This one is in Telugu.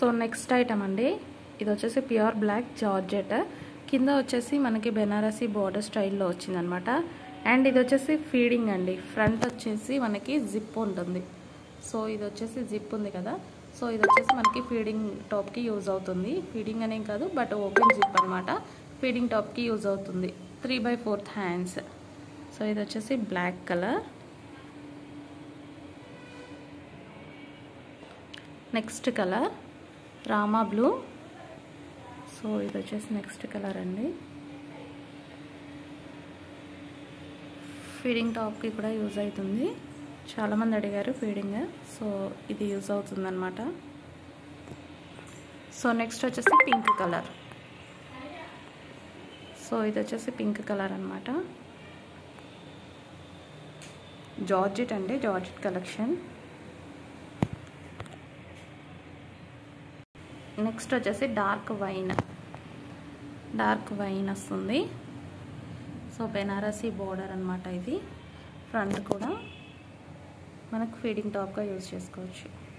సో నెక్స్ట్ ఐటమ్ అండి ఇది వచ్చేసి ప్యూర్ బ్లాక్ జార్జెట్ కింద వచ్చేసి మనకి బెనారసీ బోర్డర్ స్టైల్లో వచ్చిందనమాట అండ్ ఇది వచ్చేసి ఫీడింగ్ అండి ఫ్రంట్ వచ్చేసి మనకి జిప్ ఉంటుంది సో ఇది వచ్చేసి జిప్ ఉంది కదా సో ఇది వచ్చేసి మనకి ఫీడింగ్ టాప్కి యూజ్ అవుతుంది ఫీడింగ్ అనేం కాదు బట్ ఓపెన్ జిప్ అనమాట ఫీడింగ్ టాప్కి యూజ్ అవుతుంది three by fourth hands so ఇది వచ్చేసి black colour next colour Rama blue so ఇది వచ్చేసి నెక్స్ట్ కలర్ అండి ఫీడింగ్ టాప్కి కూడా యూజ్ అవుతుంది చాలామంది అడిగారు ఫీడింగ్ సో ఇది యూజ్ అవుతుందన్నమాట సో నెక్స్ట్ వచ్చేసి పింక్ కలర్ సో ఇది వచ్చేసి పింక్ కలర్ అనమాట జార్జెట్ అండి జార్జెట్ కలెక్షన్ నెక్స్ట్ వచ్చేసి డార్క్ వైన్ డార్క్ వైన్ వస్తుంది సో బెనారసీ బోర్డర్ అనమాట ఇది ఫ్రంట్ కూడా మనకు ఫీడింగ్ టాప్గా యూజ్ చేసుకోవచ్చు